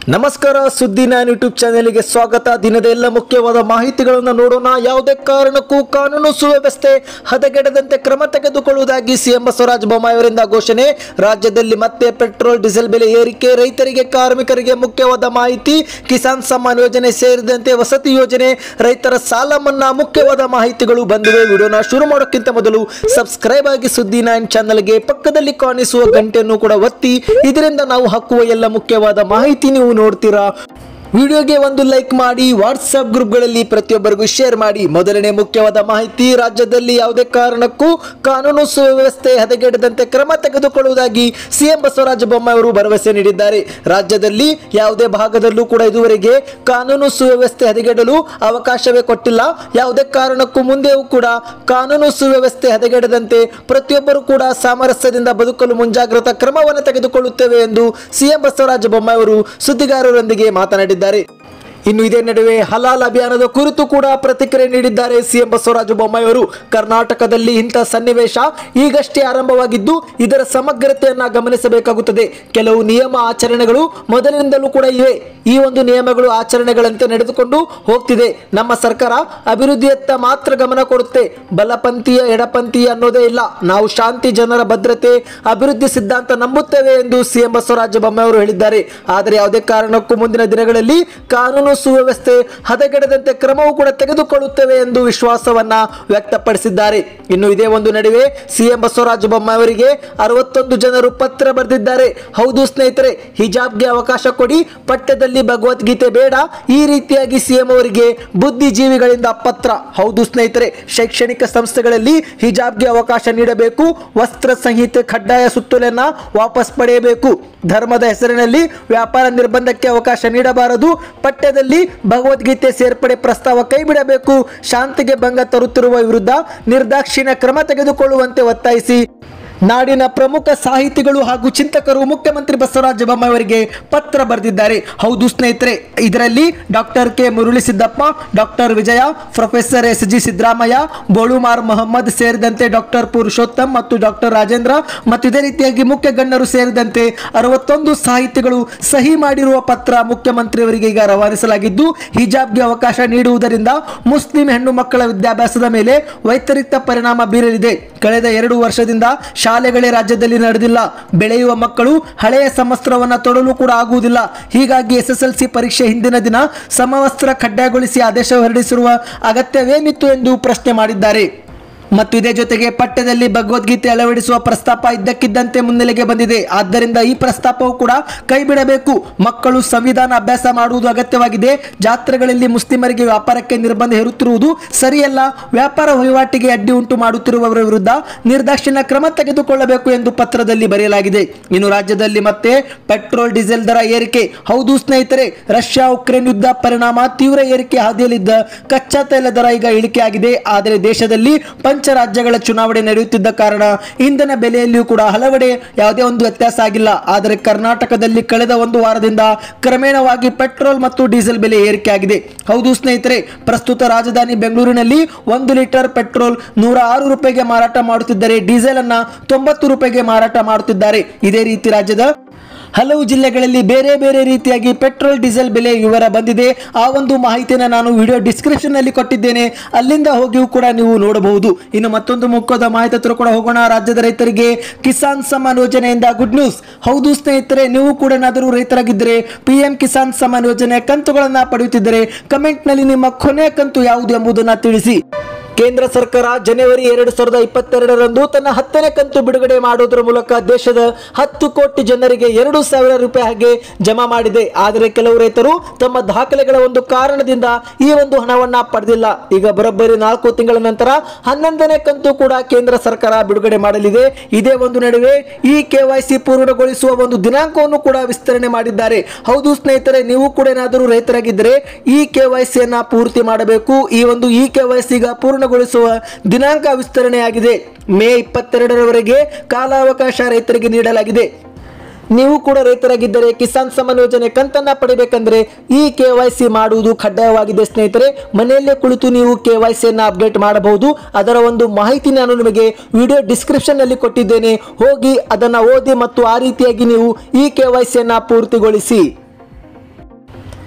ನಮಸ್ಕಾರ ಸುದ್ದಿ ನಾನು ಯೂಟ್ಯೂಬ್ ಚಾನೆಲ್ಗೆ ಸ್ವಾಗತ ದಿನದ ಎಲ್ಲ ಮುಖ್ಯವಾದ ಮಾಹಿತಿಗಳನ್ನು ನೋಡೋಣ ಯಾವುದೇ ಕಾರಣಕ್ಕೂ ಕಾನೂನು ಸುವ್ಯವಸ್ಥೆ ಹದಗೆಡದಂತೆ ಕ್ರಮ ತೆಗೆದುಕೊಳ್ಳುವುದಾಗಿ ಸಿಎಂ ಬಸವರಾಜ ಬೊಮ್ಮಾಯಿ ಅವರಿಂದ ಘೋಷಣೆ ರಾಜ್ಯದಲ್ಲಿ ಮತ್ತೆ ಪೆಟ್ರೋಲ್ ಡೀಸೆಲ್ ಬೆಲೆ ಏರಿಕೆ ರೈತರಿಗೆ ಕಾರ್ಮಿಕರಿಗೆ ಮುಖ್ಯವಾದ ಮಾಹಿತಿ ಕಿಸಾನ್ ಸಮ್ಮಾನ್ ಯೋಜನೆ ಸೇರಿದಂತೆ ವಸತಿ ಯೋಜನೆ ರೈತರ ಸಾಲ ಮನ್ನಾ ಮುಖ್ಯವಾದ ಮಾಹಿತಿಗಳು ಬಂದಿವೆ ವಿಡಿಯೋನ ಶುರು ಮಾಡೋಕ್ಕಿಂತ ಮೊದಲು ಸಬ್ಸ್ಕ್ರೈಬ್ ಆಗಿ ಸುದ್ದಿ ನೈನ್ ಚಾನಲ್ಗೆ ಪಕ್ಕದಲ್ಲಿ ಕಾಣಿಸುವ ಗಂಟೆಯನ್ನು ಕೂಡ ಒತ್ತಿ ಇದರಿಂದ ನಾವು ಹಾಕುವ ಎಲ್ಲ ಮುಖ್ಯವಾದ ಮಾಹಿತಿ ನೀವು ನೋಡ್ತೀರಾ ವಿಡಿಯೋಗೆ ಒಂದು ಲೈಕ್ ಮಾಡಿ ವಾಟ್ಸ್ಆಪ್ ಗ್ರೂಪ್ಗಳಲ್ಲಿ ಪ್ರತಿಯೊಬ್ಬರಿಗೂ ಶೇರ್ ಮಾಡಿ ಮೊದಲನೇ ಮುಖ್ಯವಾದ ಮಾಹಿತಿ ರಾಜ್ಯದಲ್ಲಿ ಯಾವುದೇ ಕಾರಣಕ್ಕೂ ಕಾನೂನು ಸುವ್ಯವಸ್ಥೆ ಹದಗೆಡದಂತೆ ಕ್ರಮ ತೆಗೆದುಕೊಳ್ಳುವುದಾಗಿ ಸಿಎಂ ಬಸವರಾಜ ಬೊಮ್ಮಾಯಿ ಅವರು ಭರವಸೆ ನೀಡಿದ್ದಾರೆ ರಾಜ್ಯದಲ್ಲಿ ಯಾವುದೇ ಭಾಗದಲ್ಲೂ ಕೂಡ ಇದುವರೆಗೆ ಕಾನೂನು ಸುವ್ಯವಸ್ಥೆ ಹದಗೆಡಲು ಅವಕಾಶವೇ ಕೊಟ್ಟಿಲ್ಲ ಯಾವುದೇ ಕಾರಣಕ್ಕೂ ಮುಂದೆಯೂ ಕೂಡ ಕಾನೂನು ಸುವ್ಯವಸ್ಥೆ ಹದಗೆಡದಂತೆ ಪ್ರತಿಯೊಬ್ಬರು ಕೂಡ ಸಾಮರಸ್ಯದಿಂದ ಬದುಕಲು ಮುಂಜಾಗ್ರತಾ ಕ್ರಮವನ್ನು ತೆಗೆದುಕೊಳ್ಳುತ್ತೇವೆ ಎಂದು ಸಿಎಂ ಬಸವರಾಜ ಬೊಮ್ಮಾಯಿ ಅವರು ಸುದ್ದಿಗಾರರೊಂದಿಗೆ ಮಾತನಾಡಿದ್ದಾರೆ ಇನ್ನು ಇದೇ ನಡುವೆ ಹಲಾಲ್ ಅಭಿಯಾನದ ಕುರಿತು ಕೂಡ ಪ್ರತಿಕ್ರಿಯೆ ನೀಡಿದ್ದಾರೆ ಸಿಎಂ ಬಸವರಾಜ ಬೊಮ್ಮಾಯಿ ಅವರು ಕರ್ನಾಟಕದಲ್ಲಿ ಇಂಥ ಸನ್ನಿವೇಶ ಈಗಷ್ಟೇ ಆರಂಭವಾಗಿದ್ದು ಇದರ ಸಮಗ್ರತೆಯನ್ನ ಗಮನಿಸಬೇಕಾಗುತ್ತದೆ ಕೆಲವು ನಿಯಮ ಆಚರಣೆಗಳು ಮೊದಲಿನಿಂದಲೂ ಕೂಡ ಇವೆ ಈ ಒಂದು ನಿಯಮಗಳು ಆಚರಣೆಗಳಂತೆ ನಡೆದುಕೊಂಡು ಹೋಗ್ತಿದೆ ನಮ್ಮ ಸರ್ಕಾರ ಅಭಿವೃದ್ಧಿಯತ್ತ ಮಾತ್ರ ಗಮನ ಕೊಡುತ್ತೆ ಬಲಪಂಥೀಯ ಎಡಪಂಥೀಯ ಅನ್ನೋದೇ ಇಲ್ಲ ನಾವು ಶಾಂತಿ ಜನರ ಭದ್ರತೆ ಅಭಿವೃದ್ಧಿ ಸಿದ್ಧಾಂತ ನಂಬುತ್ತೇವೆ ಎಂದು ಸಿಎಂ ಬಸವರಾಜ ಬೊಮ್ಮಾಯಿ ಅವರು ಹೇಳಿದ್ದಾರೆ ಆದರೆ ಯಾವುದೇ ಕಾರಣಕ್ಕೂ ಮುಂದಿನ ದಿನಗಳಲ್ಲಿ ಕಾನೂನು ಸುವ್ಯವಸ್ಥೆ ಹದಗೆಡದಂತೆ ಕ್ರಮವೂ ಕೂಡ ತೆಗೆದುಕೊಳ್ಳುತ್ತೇವೆ ಎಂದು ವಿಶ್ವಾಸವನ್ನ ವ್ಯಕ್ತಪಡಿಸಿದ್ದಾರೆ ಇನ್ನು ಇದೇ ಒಂದು ನಡುವೆ ಸಿಎಂ ಬಸವರಾಜ ಬೊಮ್ಮಾಯಿ ಅವರಿಗೆ ಅರವತ್ತೊಂದು ಜನರು ಪತ್ರ ಬರೆದಿದ್ದಾರೆ ಹೌದು ಸ್ನೇಹಿತರೆ ಹಿಜಾಬ್ಗೆ ಅವಕಾಶ ಕೊಡಿ ಪಠ್ಯದಲ್ಲಿ ಭಗವದ್ಗೀತೆ ಬೇಡ ಈ ರೀತಿಯಾಗಿ ಸಿಎಂ ಅವರಿಗೆ ಬುದ್ಧಿಜೀವಿಗಳಿಂದ ಪತ್ರ ಹೌದು ಸ್ನೇಹಿತರೆ ಶೈಕ್ಷಣಿಕ ಸಂಸ್ಥೆಗಳಲ್ಲಿ ಹಿಜಾಬ್ಗೆ ಅವಕಾಶ ನೀಡಬೇಕು ವಸ್ತ್ರ ಸಂಹಿತೆ ಕಡ್ಡಾಯ ಸುತ್ತೋಲೆಯನ್ನ ವಾಪಸ್ ಪಡೆಯಬೇಕು ಧರ್ಮದ ಹೆಸರಿನಲ್ಲಿ ವ್ಯಾಪಾರ ನಿರ್ಬಂಧಕ್ಕೆ ಅವಕಾಶ ನೀಡಬಾರದು ಪಠ್ಯದಲ್ಲಿ ಭಗವದ್ಗೀತೆ ಸೇರ್ಪಡೆ ಪ್ರಸ್ತಾವ ಕೈಬಿಡಬೇಕು ಶಾಂತಿಗೆ ಭಂಗ ತರುತ್ತಿರುವ ವಿರುದ್ಧ ನಿರ್ದಾಕ್ಷಿಣ್ಯ ಕ್ರಮ ತೆಗೆದುಕೊಳ್ಳುವಂತೆ ಒತ್ತಾಯಿಸಿ ನಾಡಿನ ಪ್ರಮುಖ ಸಾಹಿತಿಗಳು ಹಾಗೂ ಚಿಂತಕರು ಮುಖ್ಯಮಂತ್ರಿ ಬಸವರಾಜ ಬೊಮ್ಮಾಯಿ ಅವರಿಗೆ ಪತ್ರ ಬರೆದಿದ್ದಾರೆ ಹೌದು ಸ್ನೇಹಿತರೆ ಇದರಲ್ಲಿ doctor K Murali Siddappa doctor Vijaya professor S G Siddaramaiah Bolumar Mohammed ಸೇರಿದಂತೆ ಡಾಕ್ಟರ್ ಪುರುಷೋತ್ತಮ್ ಮತ್ತು ಡಾಕ್ಟರ್ ರಾಜೇಂದ್ರ ಮತ್ತು ಇದೇ ರೀತಿಯಾಗಿ ಮುಖ್ಯ ಗಣ್ಯರು ಸೇರಿದಂತೆ ಅರವತ್ತೊಂದು ಸಾಹಿತಿಗಳು ಸಹಿ ಮಾಡಿರುವ ಪತ್ರ ಮುಖ್ಯಮಂತ್ರಿಯವರಿಗೆ ಈಗ ರವಾನಿಸಲಾಗಿದ್ದು ಹಿಜಾಬ್ಗೆ ಅವಕಾಶ ನೀಡುವುದರಿಂದ ಮುಸ್ಲಿಂ ಹೆಣ್ಣು ಮಕ್ಕಳ ವಿದ್ಯಾಭ್ಯಾಸದ ಮೇಲೆ ವೈಪರೀತ್ಯ ಪರಿಣಾಮ ಬೀರಲಿದೆ ಕಳೆದ ಎರಡು ವರ್ಷದಿಂದ ಶಾಲೆಗಳೇ ರಾಜ್ಯದಲ್ಲಿ ನಡೆದಿಲ್ಲ ಬೆಳೆಯುವ ಮಕ್ಕಳು ಹಳೆಯ ಸಮವಸ್ತ್ರವನ್ನು ತೊಡಲು ಕೂಡ ಆಗುವುದಿಲ್ಲ ಹೀಗಾಗಿ ಎಸ್ಎಸ್ಎಲ್ಸಿ ಪರೀಕ್ಷೆ ಹಿಂದಿನ ದಿನ ಸಮವಸ್ತ್ರ ಕಡ್ಡಾಯಗೊಳಿಸಿ ಆದೇಶ ಹೊರಡಿಸಿರುವ ಅಗತ್ಯವೇನಿತ್ತು ಎಂದು ಪ್ರಶ್ನೆ ಮಾಡಿದ್ದಾರೆ ಮತ್ತು ಇದೇ ಜೊತೆಗೆ ಪಠ್ಯದಲ್ಲಿ ಭಗವದ್ಗೀತೆ ಅಳವಡಿಸುವ ಪ್ರಸ್ತಾಪ ಇದ್ದಕ್ಕಿದ್ದಂತೆ ಮುನ್ನೆಲೆಗೆ ಬಂದಿದೆ ಆದ್ದರಿಂದ ಈ ಪ್ರಸ್ತಾಪವು ಕೂಡ ಕೈಬಿಡಬೇಕು ಮಕ್ಕಳು ಸಂವಿಧಾನ ಅಭ್ಯಾಸ ಮಾಡುವುದು ಅಗತ್ಯವಾಗಿದೆ ಜಾತ್ರೆಗಳಲ್ಲಿ ಮುಸ್ಲಿಮರಿಗೆ ವ್ಯಾಪಾರಕ್ಕೆ ನಿರ್ಬಂಧ ಹೇರುತ್ತಿರುವುದು ಸರಿಯಲ್ಲ ವ್ಯಾಪಾರ ವಹಿವಾಟಿಗೆ ಅಡ್ಡಿ ಉಂಟು ಮಾಡುತ್ತಿರುವವರ ವಿರುದ್ಧ ನಿರ್ದಾಕ್ಷಿಣ್ಯ ಕ್ರಮ ತೆಗೆದುಕೊಳ್ಳಬೇಕು ಎಂದು ಪತ್ರದಲ್ಲಿ ಬರೆಯಲಾಗಿದೆ ಇನ್ನು ರಾಜ್ಯದಲ್ಲಿ ಮತ್ತೆ ಪೆಟ್ರೋಲ್ ಡೀಸೆಲ್ ದರ ಏರಿಕೆ ಹೌದು ಸ್ನೇಹಿತರೆ ರಷ್ಯಾ ಉಕ್ರೇನ್ ಯುದ್ಧ ಪರಿಣಾಮ ತೀವ್ರ ಏರಿಕೆ ಹಾದಿಯಲ್ಲಿದ್ದ ಕಚ್ಚಾ ತೈಲ ದರ ಈಗ ಇಳಿಕೆಯಾಗಿದೆ ಆದರೆ ದೇಶದಲ್ಲಿ ಪಂಚ ರಾಜ್ಯಗಳ ಚುನಾವಣೆ ನಡೆಯುತ್ತಿದ್ದ ಕಾರಣ ಇಂಧನ ಬೆಲೆಯಲ್ಲಿಯೂ ಕೂಡ ಹಲವೆಡೆ ಯಾವುದೇ ಒಂದು ವ್ಯತ್ಯಾಸ ಆಗಿಲ್ಲ ಆದರೆ ಕರ್ನಾಟಕದಲ್ಲಿ ಕಳೆದ ಒಂದು ವಾರದಿಂದ ಕ್ರಮೇಣವಾಗಿ ಪೆಟ್ರೋಲ್ ಮತ್ತು ಡೀಸೆಲ್ ಬೆಲೆ ಏರಿಕೆಯಾಗಿದೆ ಹೌದು ಸ್ನೇಹಿತರೆ ಪ್ರಸ್ತುತ ರಾಜಧಾನಿ ಬೆಂಗಳೂರಿನಲ್ಲಿ ಒಂದು ಲೀಟರ್ ಪೆಟ್ರೋಲ್ ನೂರ ಆರು ರೂಪಾಯಿಗೆ ಮಾರಾಟ ಮಾಡುತ್ತಿದ್ದರೆ ಡೀಸೆಲ್ ಅನ್ನ ತೊಂಬತ್ತು ರೂಪಾಯಿಗೆ ಮಾರಾಟ ಮಾಡುತ್ತಿದ್ದಾರೆ ಇದೇ ರೀತಿ ರಾಜ್ಯದ ಹಲವು ಜಿಲ್ಲೆಗಳಲ್ಲಿ ಬೇರೆ ಬೇರೆ ರೀತಿಯಾಗಿ ಪೆಟ್ರೋಲ್ ಡೀಸೆಲ್ ಬೆಲೆ ವಿವರ ಬಂದಿದೆ ಆ ಒಂದು ಮಾಹಿತಿಯನ್ನು ನಾನು ವಿಡಿಯೋ ಡಿಸ್ಕ್ರಿಪ್ಷನ್ ನಲ್ಲಿ ಕೊಟ್ಟಿದ್ದೇನೆ ಅಲ್ಲಿಂದ ಹೋಗಿಯೂ ಕೂಡ ನೀವು ನೋಡಬಹುದು ಇನ್ನು ಮತ್ತೊಂದು ಮುಖ್ಯದ ಮಾಹಿತಿ ಹತ್ರ ಕೂಡ ಹೋಗೋಣ ರಾಜ್ಯದ ರೈತರಿಗೆ ಕಿಸಾನ್ ಸಮ್ಮಾನ್ ಯೋಜನೆಯಿಂದ ಗುಡ್ ನ್ಯೂಸ್ ಹೌದು ಸ್ನೇಹಿತರೆ ನೀವು ಕೂಡ ಏನಾದರೂ ರೈತರಾಗಿದ್ದರೆ ಪಿ ಎಂ ಕಿಸಾನ್ ಸಮ್ಮಾನ್ ಯೋಜನೆ ಕಂತುಗಳನ್ನ ಪಡೆಯುತ್ತಿದ್ದರೆ ಕಮೆಂಟ್ ನಲ್ಲಿ ನಿಮ್ಮ ಕೊನೆಯ ಕಂತು ಯಾವುದು ಎಂಬುದನ್ನು ತಿಳಿಸಿ ಕೇಂದ್ರ ಸರ್ಕಾರ ಜನವರಿ ಎರಡು ಸಾವಿರದ ಇಪ್ಪತ್ತೆರಡರಂದು ತನ್ನ ಹತ್ತನೇ ಕಂತು ಬಿಡುಗಡೆ ಮಾಡುವುದರ ಮೂಲಕ ದೇಶದ ಹತ್ತು ಕೋಟಿ ಜನರಿಗೆ ಎರಡು ಸಾವಿರ ರೂಪಾಯಿ ಹಾಗೆ ಜಮಾ ಮಾಡಿದೆ ಆದರೆ ಕೆಲವು ರೈತರು ತಮ್ಮ ದಾಖಲೆಗಳ ಒಂದು ಕಾರಣದಿಂದ ಈ ಒಂದು ಹಣವನ್ನ ಪಡೆದಿಲ್ಲ ಈಗ ಬರೋಬ್ಬರಿ ನಾಲ್ಕು ತಿಂಗಳ ನಂತರ ಹನ್ನೊಂದನೇ ಕಂತು ಕೂಡ ಕೇಂದ್ರ ಸರ್ಕಾರ ಬಿಡುಗಡೆ ಮಾಡಲಿದೆ ಇದೇ ಒಂದು ನಡುವೆ ಈ ಕೆವೈಸಿ ಪೂರ್ಣಗೊಳಿಸುವ ಒಂದು ದಿನಾಂಕವನ್ನು ಕೂಡ ವಿಸ್ತರಣೆ ಮಾಡಿದ್ದಾರೆ ಹೌದು ಸ್ನೇಹಿತರೆ ನೀವು ಕೂಡ ಏನಾದರೂ ರೈತರಾಗಿದ್ದರೆ ಈ ಕೆವೈಸಿಯನ್ನ ಪೂರ್ತಿ ಮಾಡಬೇಕು ಈ ಒಂದು ಈ ಕೆವೈಸಿಗ ಪೂರ್ಣಗೊಳಿಸುವ ದಿನಾಂಕ ವಿಸ್ತರಣೆಯಾಗಿದೆ ಮೇ ಇಪ್ಪತ್ತೆರಡರವರೆಗೆ ಕಾಲಾವಕಾಶ ರೈತರಿಗೆ ನೀಡಲಾಗಿದೆ ನೀವು ಕೂಡ ರೈತರಾಗಿದ್ದರೆ ಕಿಸಾನ್ ಸಮ್ಮಾನ್ ಯೋಜನೆ ಕಂತನ್ನ ಪಡಿಬೇಕಂದ್ರೆ ಈ ಕೆ ವೈ ಸಿ ಮಾಡುವುದು ಕಡ್ಡಾಯವಾಗಿದೆ ಸ್ನೇಹಿತರೆ ಮನೆಯಲ್ಲೇ ಕುಳಿತು ನೀವು ಕೆ ವೈ ಸಿಯನ್ನು ಅಪ್ಡೇಟ್ ಮಾಡಬಹುದು ಅದರ ಒಂದು ಮಾಹಿತಿ ನಾನು ನಿಮಗೆ ವಿಡಿಯೋ ಡಿಸ್ಕ್ರಿಪ್ಷನ್ ನಲ್ಲಿ ಕೊಟ್ಟಿದ್ದೇನೆ ಹೋಗಿ ಅದನ್ನ ಓದಿ ಮತ್ತು ಆ ರೀತಿಯಾಗಿ ನೀವು ಈ ಕೆ ವೈ ಸಿಯನ್ನು ಪೂರ್ತಿಗೊಳಿಸಿ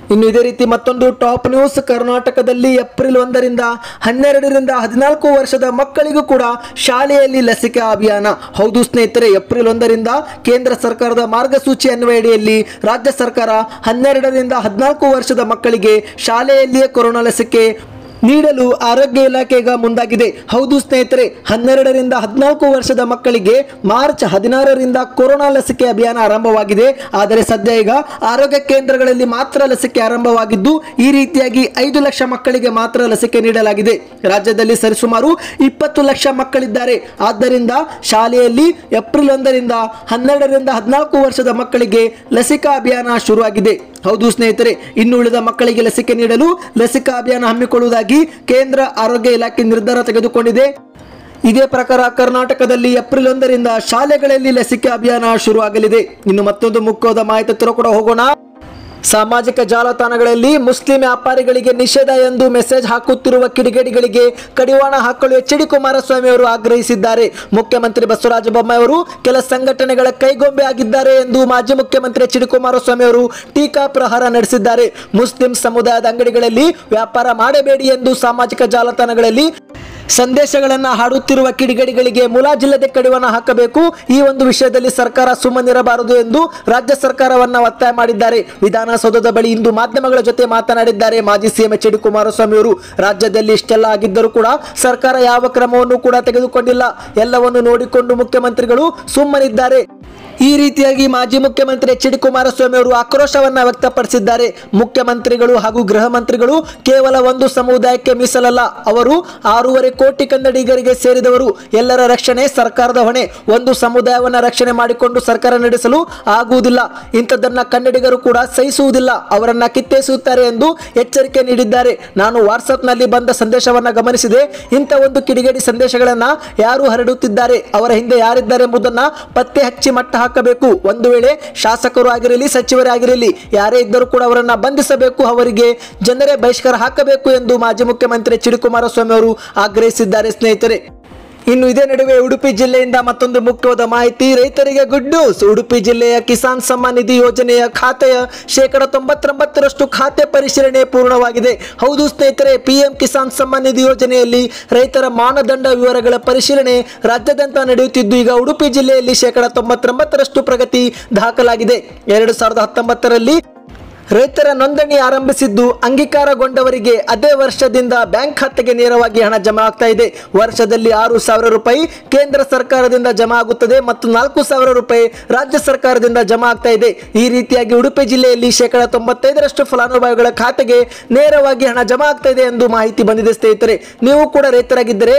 ಇನ್ನು ಇದೇ ರೀತಿ ಮತ್ತೊಂದು ಟಾಪ್ ನ್ಯೂಸ್ ಕರ್ನಾಟಕದಲ್ಲಿ ಏಪ್ರಿಲ್ ಒಂದರಿಂದ ಹನ್ನೆರಡರಿಂದ ಹದಿನಾಲ್ಕು ವರ್ಷದ ಮಕ್ಕಳಿಗೂ ಕೂಡ ಶಾಲೆಯಲ್ಲಿ ಲಸಿಕೆ ಅಭಿಯಾನ ಹೌದು ಸ್ನೇಹಿತರೆ ಏಪ್ರಿಲ್ ಒಂದರಿಂದ ಕೇಂದ್ರ ಸರ್ಕಾರದ ಮಾರ್ಗಸೂಚಿ ಅನ್ವಯಡಿಯಲ್ಲಿ ರಾಜ್ಯ ಸರ್ಕಾರ ಹನ್ನೆರಡರಿಂದ ಹದಿನಾಲ್ಕು ವರ್ಷದ ಮಕ್ಕಳಿಗೆ ಶಾಲೆಯಲ್ಲಿಯೇ ಕೊರೋನಾ ಲಸಿಕೆ ನೀಡಲು ಆರೋಗ್ಯ ಇಲಾಖೆ ಈಗ ಮುಂದಾಗಿದೆ ಹೌದು ಸ್ನೇಹಿತರೆ ಹನ್ನೆರಡರಿಂದ ಹದಿನಾಲ್ಕು ವರ್ಷದ ಮಕ್ಕಳಿಗೆ ಮಾರ್ಚ್ ಹದಿನಾರರಿಂದ ಕೊರೋನಾ ಲಸಿಕೆ ಅಭಿಯಾನ ಆರಂಭವಾಗಿದೆ ಆದರೆ ಸದ್ಯ ಈಗ ಆರೋಗ್ಯ ಕೇಂದ್ರಗಳಲ್ಲಿ ಮಾತ್ರ ಲಸಿಕೆ ಆರಂಭವಾಗಿದ್ದು ಈ ರೀತಿಯಾಗಿ ಐದು ಲಕ್ಷ ಮಕ್ಕಳಿಗೆ ಮಾತ್ರ ಲಸಿಕೆ ನೀಡಲಾಗಿದೆ ರಾಜ್ಯದಲ್ಲಿ ಸರಿಸುಮಾರು ಇಪ್ಪತ್ತು ಲಕ್ಷ ಮಕ್ಕಳಿದ್ದಾರೆ ಆದ್ದರಿಂದ ಶಾಲೆಯಲ್ಲಿ ಏಪ್ರಿಲ್ ಒಂದರಿಂದ ಹನ್ನೆರಡರಿಂದ ಹದಿನಾಲ್ಕು ವರ್ಷದ ಮಕ್ಕಳಿಗೆ ಲಸಿಕಾ ಅಭಿಯಾನ ಶುರುವಾಗಿದೆ ಹೌದು ಸ್ನೇಹಿತರೆ ಇನ್ನು ಉಳಿದ ಮಕ್ಕಳಿಗೆ ಲಸಿಕೆ ನೀಡಲು ಲಸಿಕಾ ಅಭಿಯಾನ ಹಮ್ಮಿಕೊಳ್ಳುವುದಾಗಿ ಕೇಂದ್ರ ಆರೋಗ್ಯ ಇಲಾಖೆ ನಿರ್ಧಾರ ತೆಗೆದುಕೊಂಡಿದೆ ಇದೇ ಪ್ರಕಾರ ಕರ್ನಾಟಕದಲ್ಲಿ ಏಪ್ರಿಲ್ ಒಂದರಿಂದ ಶಾಲೆಗಳಲ್ಲಿ ಲಸಿಕೆ ಅಭಿಯಾನ ಶುರುವಾಗಲಿದೆ ಇನ್ನು ಮತ್ತೊಂದು ಮುಖ್ಯವಾದ ಮಾಹಿತಿ ಹತ್ತಿರ ಕೂಡ ಹೋಗೋಣ ಸಾಮಾಜಿಕ ಜಾಲತಾಣಗಳಲ್ಲಿ ಮುಸ್ಲಿಂ ವ್ಯಾಪಾರಿಗಳಿಗೆ ನಿಷೇಧ ಎಂದು ಮೆಸೇಜ್ ಹಾಕುತ್ತಿರುವ ಕಿಡಿಗೇಡಿಗಳಿಗೆ ಕಡಿವಾಣ ಹಾಕಲು ಎಚ್ ಡಿ ಕುಮಾರಸ್ವಾಮಿ ಅವರು ಆಗ್ರಹಿಸಿದ್ದಾರೆ ಮುಖ್ಯಮಂತ್ರಿ ಬಸವರಾಜ ಬೊಮ್ಮಾಯಿ ಅವರು ಕೆಲ ಸಂಘಟನೆಗಳ ಕೈಗೊಂಬೆ ಆಗಿದ್ದಾರೆ ಎಂದು ಮಾಜಿ ಮುಖ್ಯಮಂತ್ರಿ ಎಚ್ ಡಿ ಕುಮಾರಸ್ವಾಮಿ ಅವರು ಟೀಕಾ ಪ್ರಹಾರ ನಡೆಸಿದ್ದಾರೆ ಮುಸ್ಲಿಂ ಸಮುದಾಯದ ಅಂಗಡಿಗಳಲ್ಲಿ ವ್ಯಾಪಾರ ಮಾಡಬೇಡಿ ಎಂದು ಸಾಮಾಜಿಕ ಜಾಲತಾಣಗಳಲ್ಲಿ ಸಂದೇಶಗಳನ್ನು ಹಾಡುತ್ತಿರುವ ಕಿಡಿಗೇಡಿಗಳಿಗೆ ಮುಲಾಜಿಲ್ಲದೆ ಕಡಿವಾಣ ಹಾಕಬೇಕು ಈ ಒಂದು ವಿಷಯದಲ್ಲಿ ಸರ್ಕಾರ ಸುಮ್ಮನಿರಬಾರದು ಎಂದು ರಾಜ್ಯ ಸರ್ಕಾರವನ್ನ ಒತ್ತಾಯ ಮಾಡಿದ್ದಾರೆ ವಿಧಾನಸೌಧದ ಬಳಿ ಇಂದು ಮಾಧ್ಯಮಗಳ ಜೊತೆ ಮಾತನಾಡಿದ್ದಾರೆ ಮಾಜಿ ಸಿಎಂ ಎಚ್ ಡಿ ಕುಮಾರಸ್ವಾಮಿ ಅವರು ರಾಜ್ಯದಲ್ಲಿ ಇಷ್ಟೆಲ್ಲ ಆಗಿದ್ದರೂ ಕೂಡ ಸರ್ಕಾರ ಯಾವ ಕ್ರಮವನ್ನು ಕೂಡ ತೆಗೆದುಕೊಂಡಿಲ್ಲ ಎಲ್ಲವನ್ನು ನೋಡಿಕೊಂಡು ಮುಖ್ಯಮಂತ್ರಿಗಳು ಸುಮ್ಮನಿದ್ದಾರೆ ಈ ರೀತಿಯಾಗಿ ಮಾಜಿ ಮುಖ್ಯಮಂತ್ರಿ ಎಚ್ ಡಿ ಕುಮಾರಸ್ವಾಮಿ ಅವರು ಆಕ್ರೋಶವನ್ನ ವ್ಯಕ್ತಪಡಿಸಿದ್ದಾರೆ ಮುಖ್ಯಮಂತ್ರಿಗಳು ಹಾಗೂ ಗೃಹ ಮಂತ್ರಿಗಳು ಕೇವಲ ಒಂದು ಸಮುದಾಯಕ್ಕೆ ಮೀಸಲಲ್ಲ ಅವರು ಆರೂವರೆ ಕೋಟಿ ಕನ್ನಡಿಗರಿಗೆ ಸೇರಿದವರು ಎಲ್ಲರ ರಕ್ಷಣೆ ಸರ್ಕಾರದ ಹೊಣೆ ಒಂದು ಸಮುದಾಯವನ್ನ ರಕ್ಷಣೆ ಮಾಡಿಕೊಂಡು ಸರ್ಕಾರ ನಡೆಸಲು ಆಗುವುದಿಲ್ಲ ಇಂಥದ್ದನ್ನ ಕನ್ನಡಿಗರು ಕೂಡ ಸಹಿಸುವುದಿಲ್ಲ ಅವರನ್ನ ಕಿತ್ತೇಸುತ್ತಾರೆ ಎಂದು ಎಚ್ಚರಿಕೆ ನೀಡಿದ್ದಾರೆ ನಾನು ವಾಟ್ಸಪ್ನಲ್ಲಿ ಬಂದ ಸಂದೇಶವನ್ನ ಗಮನಿಸಿದೆ ಇಂಥ ಒಂದು ಕಿಡಿಗೇಡಿ ಸಂದೇಶಗಳನ್ನ ಯಾರು ಹರಡುತ್ತಿದ್ದಾರೆ ಅವರ ಹಿಂದೆ ಯಾರಿದ್ದಾರೆ ಎಂಬುದನ್ನ ಪತ್ತೆ ಹಚ್ಚಿ ಮಟ್ಟ ಹಾಕಬೇಕು ಒಂದು ವೇಳೆ ಶಾಸಕರು ಆಗಿರಲಿ ಸಚಿವರೇ ಆಗಿರಲಿ ಯಾರೇ ಇದ್ದರೂ ಕೂಡ ಅವರನ್ನ ಬಂಧಿಸಬೇಕು ಅವರಿಗೆ ಜನರೇ ಬಹಿಷ್ಕಾರ ಹಾಕಬೇಕು ಎಂದು ಮಾಜಿ ಮುಖ್ಯಮಂತ್ರಿ ಎಚ್ ಡಿ ಕುಮಾರಸ್ವಾಮಿ ಅವರು ಆಗ್ರಹಿಸಿದ್ದಾರೆ ಸ್ನೇಹಿತರೆ ಇನ್ನು ಇದೇ ನಡುವೆ ಉಡುಪಿ ಜಿಲ್ಲೆಯಿಂದ ಮತ್ತೊಂದು ಮುಖ್ಯವಾದ ಮಾಹಿತಿ ರೈತರಿಗೆ ಗುಡ್ ನ್ಯೂಸ್ ಉಡುಪಿ ಜಿಲ್ಲೆಯ ಕಿಸಾನ್ ಸಮ್ಮಾನ್ ನಿಧಿ ಯೋಜನೆಯ ಖಾತೆಯ ಶೇಕಡ ತೊಂಬತ್ತೊಂಬತ್ತರಷ್ಟು ಖಾತೆ ಪರಿಶೀಲನೆ ಪೂರ್ಣವಾಗಿದೆ ಹೌದು ಸ್ನೇಹಿತರೆ ಪಿಎಂ ಕಿಸಾನ್ ಸಮ್ಮಾನ್ ನಿಧಿ ಯೋಜನೆಯಲ್ಲಿ ರೈತರ ಮಾನದಂಡ ವಿವರಗಳ ಪರಿಶೀಲನೆ ರಾಜ್ಯಾದ್ಯಂತ ನಡೆಯುತ್ತಿದ್ದು ಈಗ ಉಡುಪಿ ಜಿಲ್ಲೆಯಲ್ಲಿ ಶೇಕಡ ತೊಂಬತ್ತೊಂಬತ್ತರಷ್ಟು ಪ್ರಗತಿ ದಾಖಲಾಗಿದೆ ಎರಡು ಸಾವಿರದ ಹತ್ತೊಂಬತ್ತರಲ್ಲಿ ರೈತರ ನೋಂದಣಿ ಆರಂಭಿಸಿದ್ದು ಅಂಗೀಕಾರಗೊಂಡವರಿಗೆ ಅದೇ ವರ್ಷದಿಂದ ಬ್ಯಾಂಕ್ ಖಾತೆಗೆ ನೇರವಾಗಿ ಹಣ ಜಮಾ ಆಗ್ತಾ ಇದೆ ವರ್ಷದಲ್ಲಿ ಆರು ಸಾವಿರ ರೂಪಾಯಿ ಕೇಂದ್ರ ಸರ್ಕಾರದಿಂದ ಜಮಾ ಆಗುತ್ತದೆ ಮತ್ತು ನಾಲ್ಕು ಸಾವಿರ ರೂಪಾಯಿ ರಾಜ್ಯ ಸರ್ಕಾರದಿಂದ ಜಮಾ ಆಗ್ತಾ ಇದೆ ಈ ರೀತಿಯಾಗಿ ಉಡುಪಿ ಜಿಲ್ಲೆಯಲ್ಲಿ ಶೇಕಡ ತೊಂಬತ್ತೈದರಷ್ಟು ಫಲಾನುಭವಿಗಳ ಖಾತೆಗೆ ನೇರವಾಗಿ ಹಣ ಜಮಾ ಆಗ್ತಾ ಇದೆ ಎಂದು ಮಾಹಿತಿ ಬಂದಿದೆ ಸ್ನೇಹಿತರೆ ನೀವು ಕೂಡ ರೈತರಾಗಿದ್ದರೆ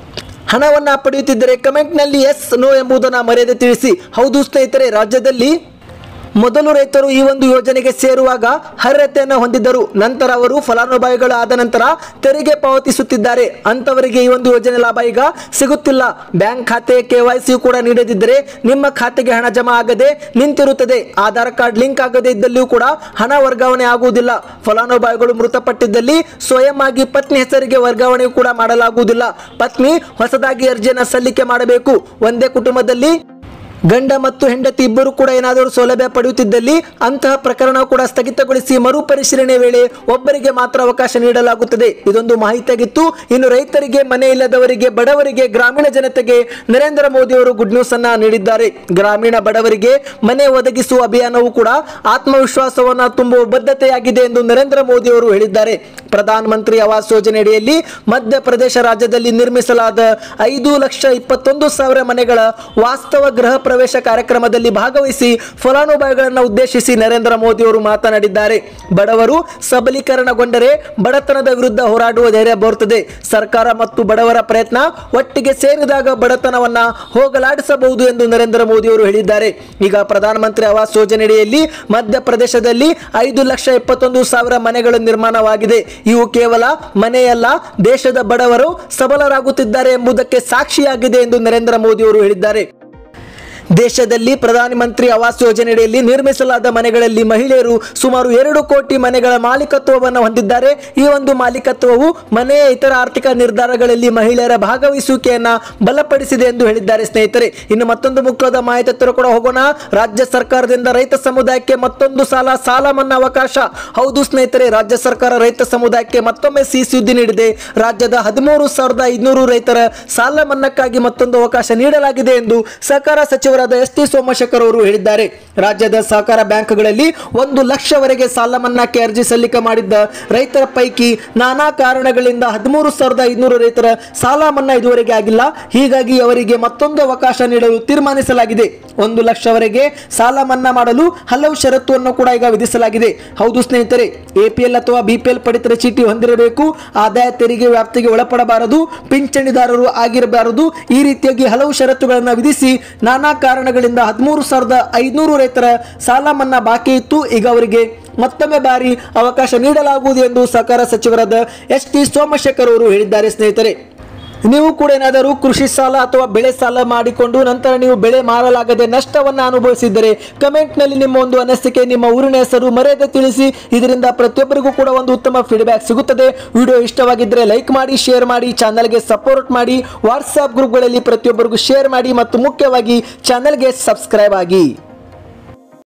ಹಣವನ್ನ ಪಡೆಯುತ್ತಿದ್ದರೆ ಕಮೆಂಟ್ನಲ್ಲಿ ಎಸ್ ನೋ ಎಂಬುದನ್ನು ಮರ್ಯಾದೆ ತಿಳಿಸಿ ಹೌದು ಸ್ನೇಹಿತರೆ ರಾಜ್ಯದಲ್ಲಿ ಮೊದಲು ರೈತರು ಈ ಒಂದು ಯೋಜನೆಗೆ ಸೇರುವಾಗ ಅರ್ಹತೆಯನ್ನು ಹೊಂದಿದ್ದರು ನಂತರ ಅವರು ಫಲಾನುಭವಿಗಳು ಆದ ನಂತರ ತೆರಿಗೆ ಪಾವತಿಸುತ್ತಿದ್ದಾರೆ ಅಂತವರಿಗೆ ಈ ಒಂದು ಯೋಜನೆ ಲಾಭ ಈಗ ಸಿಗುತ್ತಿಲ್ಲ ಬ್ಯಾಂಕ್ ಖಾತೆ ಕೆವೈಸಿ ಕೂಡ ನೀಡದಿದ್ದರೆ ನಿಮ್ಮ ಖಾತೆಗೆ ಹಣ ಜಮಾ ಆಗದೆ ನಿಂತಿರುತ್ತದೆ ಆಧಾರ್ ಕಾರ್ಡ್ ಲಿಂಕ್ ಆಗದೇ ಇದ್ದಲ್ಲಿಯೂ ಕೂಡ ಹಣ ವರ್ಗಾವಣೆ ಆಗುವುದಿಲ್ಲ ಫಲಾನುಭವಿಗಳು ಮೃತಪಟ್ಟಿದ್ದಲ್ಲಿ ಸ್ವಯಂ ಆಗಿ ಪತ್ನಿ ಹೆಸರಿಗೆ ವರ್ಗಾವಣೆ ಕೂಡ ಮಾಡಲಾಗುವುದಿಲ್ಲ ಪತ್ನಿ ಹೊಸದಾಗಿ ಅರ್ಜಿಯನ್ನು ಸಲ್ಲಿಕೆ ಮಾಡಬೇಕು ಒಂದೇ ಕುಟುಂಬದಲ್ಲಿ ಗಂಡ ಮತ್ತು ಹೆಂಡತಿ ಇಬ್ಬರು ಕೂಡ ಏನಾದರೂ ಸೌಲಭ್ಯ ಪಡೆಯುತ್ತಿದ್ದಲ್ಲಿ ಅಂತಹ ಪ್ರಕರಣ ಕೂಡ ಸ್ಥಗಿತಗೊಳಿಸಿ ಮರುಪರಿಶೀಲನೆ ವೇಳೆ ಒಬ್ಬರಿಗೆ ಮಾತ್ರ ಅವಕಾಶ ನೀಡಲಾಗುತ್ತದೆ ಇದೊಂದು ಮಾಹಿತಿಯಾಗಿತ್ತು ಇನ್ನು ರೈತರಿಗೆ ಮನೆ ಇಲ್ಲದವರಿಗೆ ಬಡವರಿಗೆ ಗ್ರಾಮೀಣ ಜನತೆಗೆ ನರೇಂದ್ರ ಮೋದಿ ಅವರು ಗುಡ್ ನ್ಯೂಸ್ ಅನ್ನ ನೀಡಿದ್ದಾರೆ ಗ್ರಾಮೀಣ ಬಡವರಿಗೆ ಮನೆ ಒದಗಿಸುವ ಅಭಿಯಾನವು ಕೂಡ ಆತ್ಮವಿಶ್ವಾಸವನ್ನ ತುಂಬುವ ಬದ್ಧತೆಯಾಗಿದೆ ಎಂದು ನರೇಂದ್ರ ಮೋದಿ ಅವರು ಹೇಳಿದ್ದಾರೆ ಪ್ರಧಾನ ಮಂತ್ರಿ ಆವಾಸ್ ಯೋಜನೆ ಅಡಿಯಲ್ಲಿ ಮಧ್ಯಪ್ರದೇಶ ರಾಜ್ಯದಲ್ಲಿ ನಿರ್ಮಿಸಲಾದ ಐದು ಲಕ್ಷ ಇಪ್ಪತ್ತೊಂದು ಸಾವಿರ ಮನೆಗಳ ವಾಸ್ತವ ಗೃಹ ಪ್ರವೇಶ ಕಾರ್ಯಕ್ರಮದಲ್ಲಿ ಭಾಗವಹಿಸಿ ಫಲಾನುಭವಿಗಳನ್ನು ಉದ್ದೇಶಿಸಿ ನರೇಂದ್ರ ಮೋದಿ ಅವರು ಮಾತನಾಡಿದ್ದಾರೆ ಬಡವರು ಸಬಲೀಕರಣಗೊಂಡರೆ ಬಡತನದ ವಿರುದ್ಧ ಹೋರಾಡುವ ಧೈರ್ಯ ಬರುತ್ತದೆ ಸರ್ಕಾರ ಮತ್ತು ಬಡವರ ಪ್ರಯತ್ನ ಒಟ್ಟಿಗೆ ಸೇರಿದಾಗ ಬಡತನವನ್ನ ಹೋಗಲಾಡಿಸಬಹುದು ಎಂದು ನರೇಂದ್ರ ಮೋದಿ ಅವರು ಹೇಳಿದ್ದಾರೆ ಈಗ ಪ್ರಧಾನಮಂತ್ರಿ ಆವಾಸ್ ಯೋಜನೆಯಡಿಯಲ್ಲಿ ಮಧ್ಯಪ್ರದೇಶದಲ್ಲಿ ಐದು ಲಕ್ಷ ಇಪ್ಪತ್ತೊಂದು ಸಾವಿರ ಮನೆಗಳು ನಿರ್ಮಾಣವಾಗಿದೆ ಇವು ಕೇವಲ ಮನೆಯಲ್ಲ ದೇಶದ ಬಡವರು ಸಬಲರಾಗುತ್ತಿದ್ದಾರೆ ಎಂಬುದಕ್ಕೆ ಸಾಕ್ಷಿಯಾಗಿದೆ ಎಂದು ನರೇಂದ್ರ ಮೋದಿ ಅವರು ಹೇಳಿದ್ದಾರೆ ದೇಶದಲ್ಲಿ ಪ್ರಧಾನಮಂತ್ರಿ ಆವಾಸ್ ಯೋಜನೆಯಡಿಯಲ್ಲಿ ನಿರ್ಮಿಸಲಾದ ಮನೆಗಳಲ್ಲಿ ಮಹಿಳೆಯರು ಸುಮಾರು ಎರಡು ಕೋಟಿ ಮನೆಗಳ ಮಾಲೀಕತ್ವವನ್ನು ಹೊಂದಿದ್ದಾರೆ ಈ ಒಂದು ಮಾಲೀಕತ್ವವು ಮನೆಯ ಇತರ ಆರ್ಥಿಕ ನಿರ್ಧಾರಗಳಲ್ಲಿ ಮಹಿಳೆಯರ ಭಾಗವಹಿಸುವಿಕೆಯನ್ನ ಬಲಪಡಿಸಿದೆ ಎಂದು ಹೇಳಿದ್ದಾರೆ ಸ್ನೇಹಿತರೆ ಇನ್ನು ಮತ್ತೊಂದು ಮುಖ್ಯವಾದ ಮಾಹಿತಿ ಹತ್ತಿರ ಕೂಡ ಹೋಗೋಣ ರಾಜ್ಯ ಸರ್ಕಾರದಿಂದ ರೈತ ಸಮುದಾಯಕ್ಕೆ ಮತ್ತೊಂದು ಸಾಲ ಸಾಲ ಮನ್ನಾ ಅವಕಾಶ ಹೌದು ಸ್ನೇಹಿತರೆ ರಾಜ್ಯ ಸರ್ಕಾರ ರೈತ ಸಮುದಾಯಕ್ಕೆ ಮತ್ತೊಮ್ಮೆ ಸಿಹಿ ಸುದ್ದಿ ನೀಡಿದೆ ರಾಜ್ಯದ ಹದಿಮೂರು ಸಾವಿರದ ಐದುನೂರು ರೈತರ ಸಾಲ ಮನ್ನಾಕ್ಕಾಗಿ ಮತ್ತೊಂದು ಅವಕಾಶ ನೀಡಲಾಗಿದೆ ಎಂದು ಸಹಕಾರ ಸಚಿವರಾದ ಎಸ್ ಟಿ ಸೋಮಶೇಖರ್ ಅವರು ಹೇಳಿದ್ದಾರೆ ರಾಜ್ಯದ ಸಹಕಾರ ಬ್ಯಾಂಕ್ಗಳಲ್ಲಿ ಒಂದು ಲಕ್ಷವರೆಗೆ ಸಾಲ ಮನ್ನಾಕ್ಕೆ ಅರ್ಜಿ ಸಲ್ಲಿಕೆ ಮಾಡಿದ್ದ ರೈತರ ಪೈಕಿ ನಾನಾ ಕಾರಣಗಳಿಂದ ಹದಿಮೂರು ಸಾವಿರದ ಐದುನೂರು ರೈತರ ಸಾಲ ಮನ್ನಾ ಇದುವರೆಗೆ ಆಗಿಲ್ಲ ಹೀಗಾಗಿ ಅವರಿಗೆ ಮತ್ತೊಂದು ಅವಕಾಶ ನೀಡಲು ತೀರ್ಮಾನಿಸಲಾಗಿದೆ ಒಂದು ಲಕ್ಷವರೆಗೆ ಸಾಲ ಮನ್ನಾ ಮಾಡಲು ಹಲವು ಷರತ್ತುವನ್ನು ಕೂಡ ಈಗ ವಿಧಿಸಲಾಗಿದೆ ಹೌದು ಸ್ನೇಹಿತರೆ ಎಪಿಎಲ್ ಅಥವಾ ಬಿಪಿಎಲ್ ಪಡಿತರ ಚೀಟಿ ಹೊಂದಿರಬೇಕು ಆದಾಯ ತೆರಿಗೆ ವ್ಯಾಪ್ತಿಗೆ ಒಳಪಡಬಾರದು ಪಿಂಚಣಿದಾರರು ಆಗಿರಬಾರದು ಈ ರೀತಿಯಾಗಿ ಹಲವು ಷರತ್ತುಗಳನ್ನು ವಿಧಿಸಿ ನಾನಾ ಕಾರಣಗಳಿಂದ ಹದಿಮೂರು ಸಾವಿರದ ಐದುನೂರು ರೈತರ ಸಾಲ ಮನ್ನಾ ಬಾಕಿ ಇತ್ತು ಈಗ ಅವರಿಗೆ ಮತ್ತೊಮ್ಮೆ ಬಾರಿ ಅವಕಾಶ ನೀಡಲಾಗುವುದು ಎಂದು ಸಹಕಾರ ಸಚಿವರಾದ ಎಸ್ ಟಿ ಸೋಮಶೇಖರ್ ಅವರು ಹೇಳಿದ್ದಾರೆ ಸ್ನೇಹಿತರೆ ನೀವು ಕೂಡ ಏನಾದರೂ ಕೃಷಿ ಸಾಲ ಅಥವಾ ಬೆಳೆ ಸಾಲ ಮಾಡಿಕೊಂಡು ನಂತರ ನೀವು ಬೆಳೆ ಮಾರಲಾಗದೆ ನಷ್ಟವನ್ನು ಅನುಭವಿಸಿದ್ದರೆ ಕಮೆಂಟ್ನಲ್ಲಿ ನಿಮ್ಮ ಒಂದು ಅನಿಸಿಕೆ ನಿಮ್ಮ ಊರಿನ ಹೆಸರು ಮರೆಯದೆ ತಿಳಿಸಿ ಇದರಿಂದ ಪ್ರತಿಯೊಬ್ಬರಿಗೂ ಕೂಡ ಒಂದು ಉತ್ತಮ ಫೀಡ್ಬ್ಯಾಕ್ ಸಿಗುತ್ತದೆ ವಿಡಿಯೋ ಇಷ್ಟವಾಗಿದ್ದರೆ ಲೈಕ್ ಮಾಡಿ ಶೇರ್ ಮಾಡಿ ಚಾನಲ್ಗೆ ಸಪೋರ್ಟ್ ಮಾಡಿ ವಾಟ್ಸ್ಆಪ್ ಗ್ರೂಪ್ಗಳಲ್ಲಿ ಪ್ರತಿಯೊಬ್ಬರಿಗೂ ಶೇರ್ ಮಾಡಿ ಮತ್ತು ಮುಖ್ಯವಾಗಿ ಚಾನಲ್ಗೆ ಸಬ್ಸ್ಕ್ರೈಬ್ ಆಗಿ